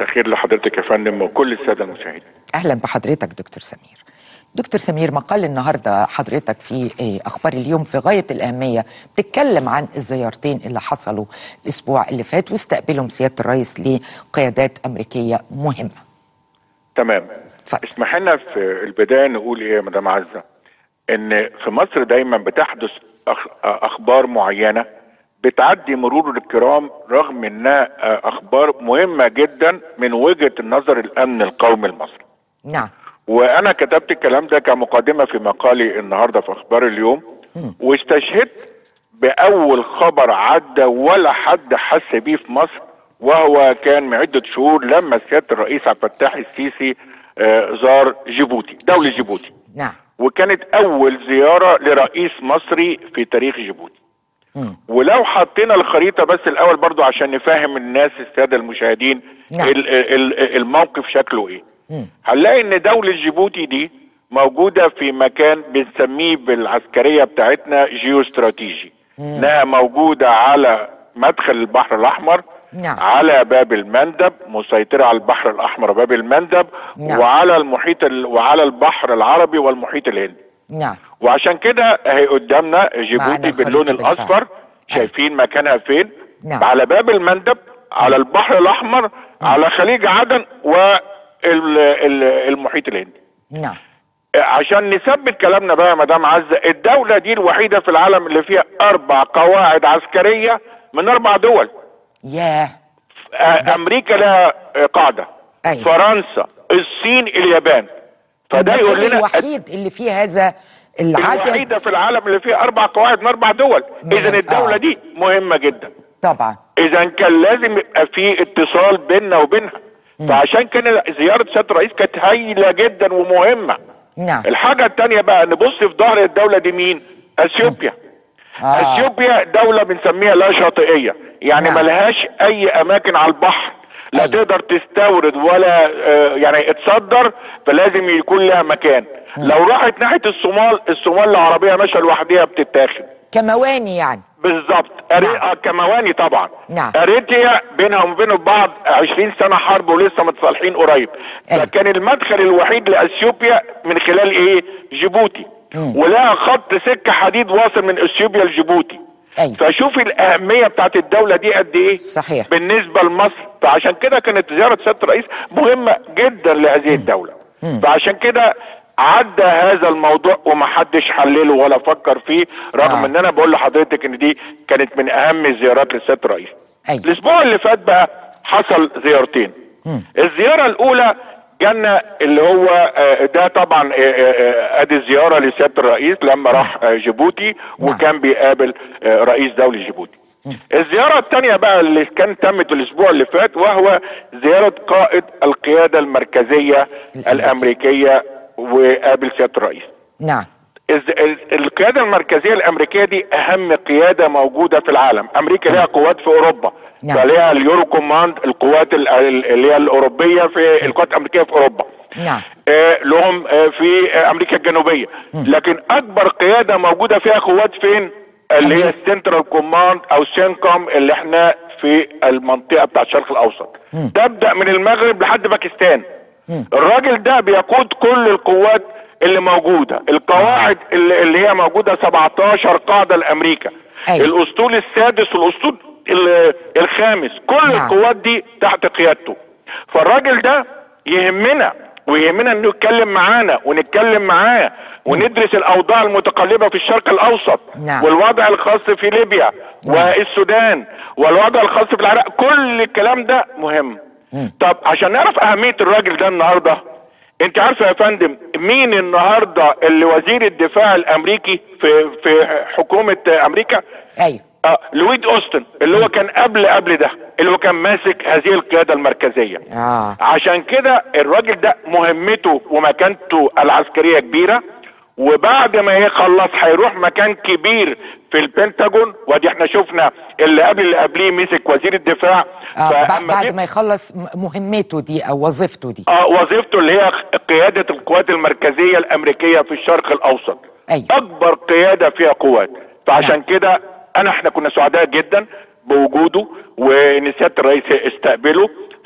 مساء الخير لحضرتك يا فندم وكل الساده المشاهدين اهلا بحضرتك دكتور سمير دكتور سمير مقال النهارده حضرتك في إيه، اخبار اليوم في غايه الاهميه بتتكلم عن الزيارتين اللي حصلوا الاسبوع اللي فات واستقبلهم سياده الرئيس لقيادات امريكيه مهمه تمام اتفضل. اسمح لنا في البدايه نقول ايه يا مدام عزه ان في مصر دايما بتحدث أخ... اخبار معينه بتعدي مرور الكرام رغم انها اخبار مهمه جدا من وجهه النظر الامن القومي المصري نعم وانا كتبت الكلام ده كمقدمه في مقالي النهارده في اخبار اليوم واستشهدت باول خبر عدى ولا حد حس بيه في مصر وهو كان من عده شهور لما سياده الرئيس عبد الفتاح السيسي آه، زار جيبوتي دوله جيبوتي نعم وكانت اول زياره لرئيس مصري في تاريخ جيبوتي مم. ولو حطينا الخريطه بس الاول برضو عشان نفهم الناس الساده المشاهدين نعم. ال- ال- الموقف شكله ايه مم. هنلاقي ان دولة جيبوتي دي موجودة في مكان بنسميه بالعسكرية بتاعتنا جيو استراتيجي انها موجودة على مدخل البحر الاحمر نعم. على باب المندب مسيطرة على البحر الاحمر باب المندب نعم. وعلى المحيط ال... وعلى البحر العربي والمحيط الهندي نعم وعشان كده اهي قدامنا معنا جيبوتي الخريطة باللون بالفعل. الاصفر شايفين مكانها فين نعم. على باب المندب على البحر الاحمر على خليج عدن والمحيط الهندي نعم عشان نثبت كلامنا بقى يا مدام عزه الدوله دي الوحيده في العالم اللي فيها اربع قواعد عسكريه من اربع دول ياه آه، امريكا لها آه، قاعده أيوة. فرنسا الصين اليابان فده يقول المكان لنا الوحيد اللي فيه هذا الوحيده العدد في العالم اللي فيها اربع قواعد من اربع دول من- اذا الدوله آه. دي مهمه جدا طبعا اذا كان لازم يبقى في اتصال بيننا وبينها فعشان كده زياره سياده الرئيس كانت هايله جدا ومهمه نعم الحاجه الثانيه بقى نبص في ظهر الدوله دي مين اثيوبيا آه. اثيوبيا دوله بنسميها لا شاطئيه يعني نعم. ملهاش اي اماكن على البحر لا أيوة. تقدر تستورد ولا آه، يعني تصدر فلازم يكون لها مكان لو راحت ناحيه الصومال الصومال العربيه ماشيه لوحدها بتتاخد كمواني يعني بالظبط أري... نعم. آه كمواني طبعا نعم. اريتريا بينها وبين بعض 20 سنه حرب ولسه متصالحين قريب أيوة. فكان المدخل الوحيد لاثيوبيا من خلال ايه جيبوتي مم. ولها خط سكه حديد واصل من اثيوبيا لجيبوتي أيوة. فشوفي الاهميه بتاعت الدوله دي قد ايه صحيح. بالنسبه لمصر فعشان كده كانت زياره سياده الرئيس مهمه جدا لهذه الدوله فعشان كده عدى هذا الموضوع ومحدش حلله ولا فكر فيه رغم آه. ان انا بقول لحضرتك ان دي كانت من اهم الزيارات لسياده الرئيس أيوة. الاسبوع اللي فات بقى حصل زيارتين الزياره الاولى جالنا اللي هو آه، ده طبعا آه، آه، آه، ادي الزياره لسياده الرئيس لما راح آه، جيبوتي نعم. وكان بيقابل آه، رئيس دوله جيبوتي الزياره الثانيه بقى اللي كانت تمت الاسبوع اللي فات وهو زياره قائد القياده المركزيه الامريكيه وقابل سياده الرئيس نعم الز- ال- القيادة المركزية الأمريكية دي أهم قيادة موجودة في العالم أمريكا لها قوات في أوروبا نعم. فليها اليورو كوماند القوات ال- ال- اللي هي الأوروبية في القوات الأمريكية في أوروبا نعم آه، لهم آه، في آه، أمريكا الجنوبية لكن أكبر قيادة موجودة فيها قوات فين اللي هي أمريكا. السنترال كوماند أو سينكوم اللي احنا في المنطقة بتاع الشرق الأوسط تبدأ من المغرب لحد باكستان الراجل ده بيقود كل القوات اللي موجودة القواعد اللي, اللي هي موجودة 17 قاعدة لأمريكا أيوة. الأسطول السادس والأسطول ال- الخامس كل نعم. القوات دي تحت قيادته فالراجل ده يهمنا ويهمنا انه يتكلم معانا ونتكلم معاه وندرس الاوضاع المتقلبه في الشرق الاوسط نعم. والوضع الخاص في ليبيا والسودان والوضع الخاص في العراق كل الكلام ده مهم طب عشان نعرف اهميه الراجل ده النهارده انت عارفه يا فندم مين النهارده اللي وزير الدفاع الامريكي في في حكومه امريكا ايوه اه لويد اوستن اللي هو كان قبل قبل ده اللي هو كان ماسك هذه القياده المركزيه اه عشان كده الراجل ده مهمته ومكانته العسكريه كبيره وبعد ما يخلص هيروح مكان كبير في البنتاجون ودي احنا شفنا اللي قبل اللي قبليه مسك وزير الدفاع آه بعد- فأما بعد جه- ما يخلص م- مهمته دي او وظيفته دي اه وظيفته اللي هي قياده القوات المركزيه الامريكيه في الشرق الاوسط أيوة. اكبر قياده فيها قوات فعشان كده انا احنا كنا سعداء جدا بوجوده وان سياده الرئيس استقبله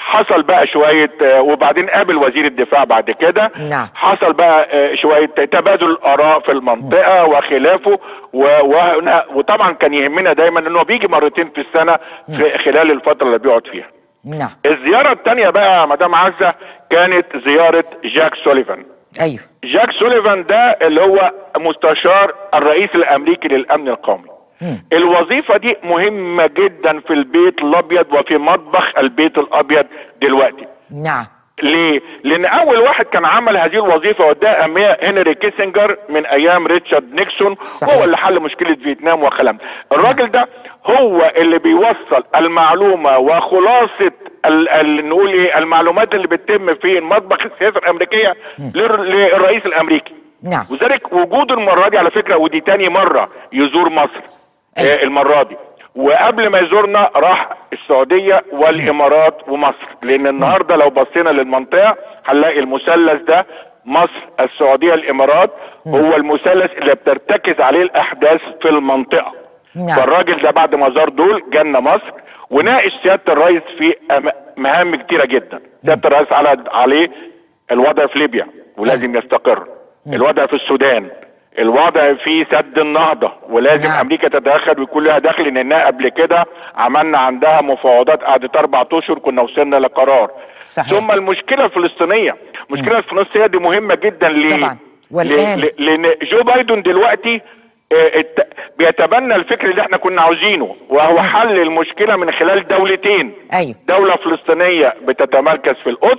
حصل بقى شويه آه، وبعدين قابل وزير الدفاع بعد كده نعم. حصل بقى آه، شويه تبادل اراء في المنطقه وخلافه و- وهنا- وطبعا كان يهمنا دايما انه بيجي مرتين في السنه في خلال الفتره اللي بيقعد فيها نعم الزياره الثانيه بقى يا مدام عزه كانت زياره جاك سوليفان ايوه جاك سوليفان ده اللي هو مستشار الرئيس الامريكي للامن القومي مم. الوظيفه دي مهمه جدا في البيت الابيض وفي مطبخ البيت الابيض دلوقتي نعم ليه؟ لأن أول واحد كان عمل هذه الوظيفة واداها أهمية هنري كيسنجر من أيام ريتشارد نيكسون صحيح. هو اللي حل مشكلة فيتنام وخلام الراجل ده هو اللي بيوصل المعلومة وخلاصة ال ال نقول ايه المعلومات اللي بتتم في المطبخ السياسة الأمريكية للر- للرئيس الأمريكي نعم وذلك وجود المرة دي على فكرة ودي تاني مرة يزور مصر أيوة. آه المرة دي وقبل ما يزورنا راح السعودية والإمارات ومصر لأن النهاردة لو بصينا للمنطقة هنلاقي المثلث ده مصر السعودية الإمارات هو المثلث اللي بترتكز عليه الأحداث في المنطقة نعم. فالراجل ده بعد ما زار دول جانا مصر وناقش سيادة الرئيس في أم- مهام كتيرة جدا سيادة الرئيس على عليه الوضع في ليبيا ولازم يستقر الوضع في السودان الوضع في سد النهضة ولازم نعم. امريكا تتدخل ويكون لها دخل لانها قبل كده عملنا عندها مفاوضات قعدت اربع اشهر كنا وصلنا لقرار صحيح. ثم المشكلة الفلسطينية المشكلة الفلسطينية دي مهمة جدا ليه طبعا. والآن؟ ل- لان جو بايدن دلوقتي آه، الت- بيتبنى الفكر اللي احنا كنا عاوزينه وهو حل المشكلة من خلال دولتين ايوه دولة فلسطينية بتتمركز في القدس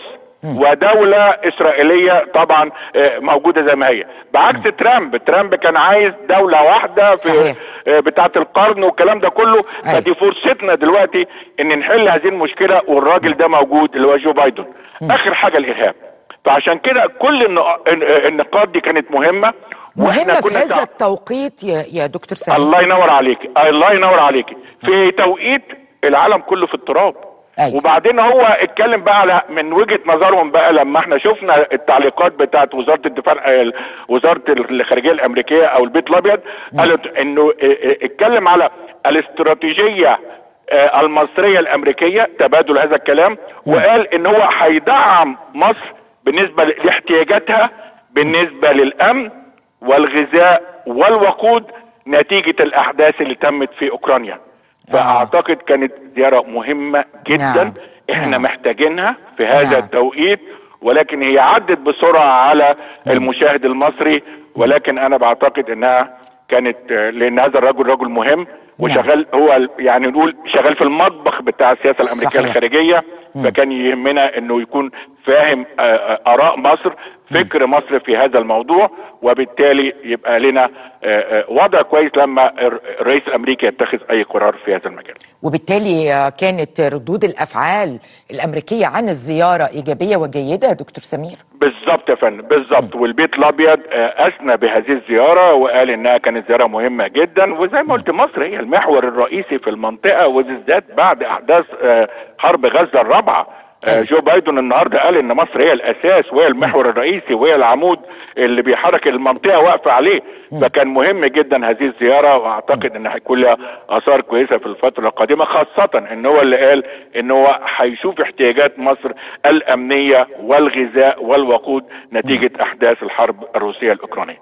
ودولة إسرائيلية طبعا آه، موجودة زي ما هي بعكس ترامب ترامب كان عايز دولة واحدة في صحيح. آه، بتاعة القرن والكلام ده كله أيوة. فدي فرصتنا دلوقتي ان نحل هذه المشكلة والراجل ده موجود اللي هو جو بايدن آخر حاجة الإرهاب فعشان كده كل النق- النقاط دي كانت مهمة مهمة في كنا هذا تع- التوقيت يا, يا دكتور سمير الله ينور عليك الله ينور عليك في توقيت العالم كله في التراب أيوة. وبعدين هو اتكلم بقى على من وجهة نظرهم بقى لما احنا شفنا التعليقات بتاعت وزارة الدفاع آه، وزارة الخارجية الامريكية او البيت الابيض قالت انه اه، اه، اتكلم على الاستراتيجية اه، المصرية الامريكية تبادل هذا الكلام وقال ان هو هيدعم مصر بالنسبة لاحتياجاتها بالنسبة للامن والغذاء والوقود نتيجة الأحداث اللي تمت في أوكرانيا فأعتقد كانت زيارة مهمة جدا نعم. احنا نعم. محتاجينها في هذا نعم. التوقيت ولكن هي عدت بسرعة على المشاهد المصري ولكن أنا بعتقد أنها كانت آه، لأن هذا الرجل رجل مهم وشغال هو ال- يعني نقول شغال في المطبخ بتاع السياسة الأمريكية صحيح. الخارجية فكان يهمنا أنه يكون فاهم آه، آه، آراء مصر فكر مصر في هذا الموضوع وبالتالي يبقى لنا آه، آه، وضع كويس لما الر- الرئيس الامريكي يتخذ اي قرار في هذا المجال وبالتالي آه، كانت ردود الافعال الامريكيه عن الزياره ايجابيه وجيده يا دكتور سمير بالظبط يا فندم بالظبط والبيت الابيض آه، اثنى بهذه الزياره وقال انها كانت زياره مهمه جدا وزي ما قلت مصر هي المحور الرئيسي في المنطقه وبالذات بعد احداث آه، حرب غزه الرابعه آه، جو بايدن النهارده قال ان مصر هي الاساس وهي المحور الرئيسي وهي العمود اللي بيحرك المنطقه واقفه عليه فكان مهم جدا هذه الزياره واعتقد ان هيكون لها اثار كويسه في الفتره القادمه خاصه ان هو اللي قال ان هو هيشوف احتياجات مصر الامنيه والغذاء والوقود نتيجه احداث الحرب الروسيه الاوكرانيه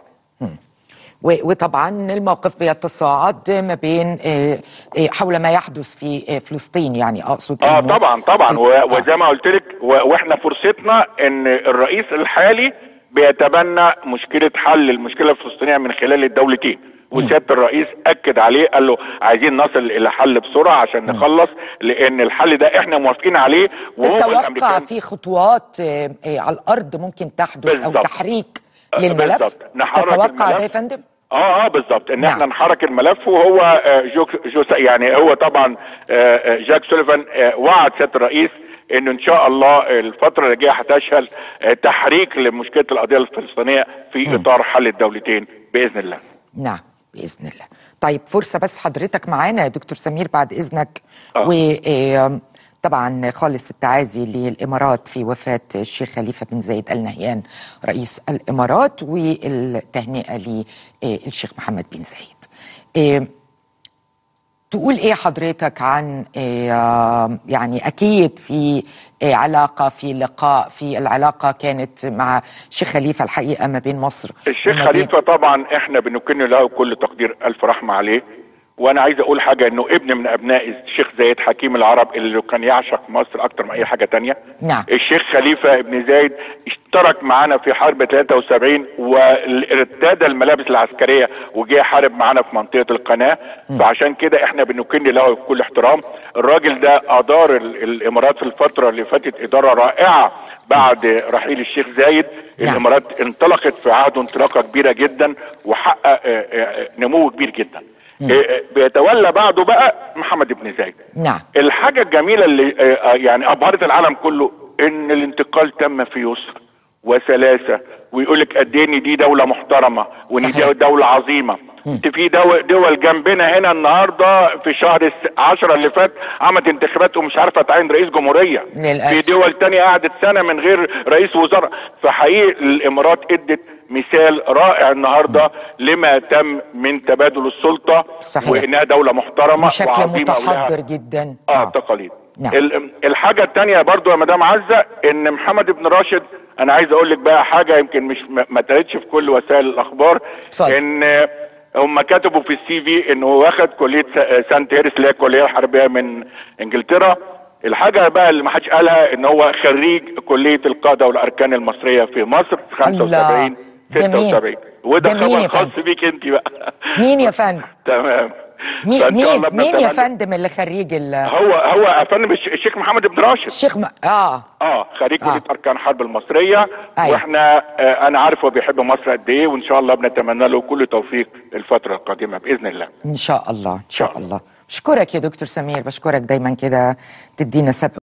و- وطبعا الموقف بيتصاعد ما بين آه، آه، حول ما يحدث في آه، فلسطين يعني اقصد اه إنه- طبعا طبعا و- آه. وزي ما قلت لك و- واحنا فرصتنا ان الرئيس الحالي بيتبنى مشكله حل المشكله الفلسطينيه من خلال الدولتين وسياده الرئيس اكد عليه قال له عايزين نصل الى حل بسرعه عشان نخلص لان الحل ده احنا موافقين عليه وهو تتوقع الامريكان في خطوات آه، آه، على الارض ممكن تحدث او بالظبط. تحريك آه، للملف بالظبط. نحرك تتوقع الملف. ده يا فندم اه اه بالظبط ان نعم. احنا نحرك الملف وهو آه، جو جو يعني هو طبعا آه، آه، جاك سوليفان آه، وعد سياده الرئيس انه ان شاء الله الفتره اللي جايه هتشهد آه، تحريك لمشكله القضيه الفلسطينيه في اطار حل الدولتين باذن الله. نعم باذن الله طيب فرصه بس حضرتك معانا يا دكتور سمير بعد اذنك آه. و آه، طبعا خالص التعازي للامارات في وفاه الشيخ خليفه بن زايد ال نهيان رئيس الامارات والتهنئه للشيخ محمد بن زايد آه، تقول ايه حضرتك عن إيه يعني اكيد في إيه علاقه في لقاء في العلاقه كانت مع الشيخ خليفه الحقيقه ما بين مصر الشيخ وما بين- خليفه طبعا احنا بنكن له كل تقدير الف رحمه عليه وانا عايز اقول حاجه انه ابن من ابناء الشيخ زايد حكيم العرب اللي كان يعشق مصر اكتر من اي حاجه تانية نعم. الشيخ خليفه ابن زايد اشترك معانا في حرب 73 وارتدى الملابس العسكريه وجه حارب معانا في منطقه القناه فعشان كده احنا بنكن له كل احترام الراجل ده ادار ال- الامارات في الفتره اللي فاتت اداره رائعه بعد رحيل الشيخ زايد نعم. الامارات انطلقت في عهده انطلاقه كبيره جدا وحقق آه، آه، نمو كبير جدا آه، آه، بيتولى بعده بقى محمد بن زايد نعم الحاجه الجميله اللي آه، آه، يعني ابهرت العالم كله ان الانتقال تم في يسر وسلاسه ويقول لك قد ايه إن دي دوله محترمه وان صحيح. دي دوله عظيمه انت في دول, دول جنبنا هنا النهارده في شهر الس- عشرة اللي فات عملت انتخابات ومش عارفه تعين رئيس جمهوريه للأسف. في دول تانية قعدت سنه من غير رئيس وزراء فحقيقي الامارات ادت مثال رائع النهارده لما تم من تبادل السلطه صحيح. وانها دوله محترمه بشكل وعظيمه ولها- متحضر جدا اه تقاليد نعم. ال- الحاجه الثانيه برضو يا مدام عزه ان محمد بن راشد انا عايز اقول لك بقى حاجه يمكن مش ما ما اتقالتش في كل وسائل الاخبار اتفضل. ان هم كتبوا في السي في انه واخد كليه س- سانت هيرس اللي هي الكليه الحربيه من انجلترا الحاجه بقى اللي ما حدش قالها ان هو خريج كليه القاده والاركان المصريه في مصر 75 ده مين؟ 76 وده ده مين خبر يا خاص فندم؟ بيك انت بقى مين يا فندم تمام مين فإن شاء مين الله مين يا بنتمنى- فندم اللي خريج ال- هو هو يا فندم الش- الشيخ محمد بن راشد الشيخ م... اه اه خريج آه. كليه اركان حرب المصريه أيوة. واحنا آه انا عارف هو بيحب مصر قد ايه وان شاء الله بنتمنى له كل توفيق الفتره القادمه باذن الله ان شاء الله ان شاء شاء الله. الله بشكرك يا دكتور سمير بشكرك دايما كده تدينا سبق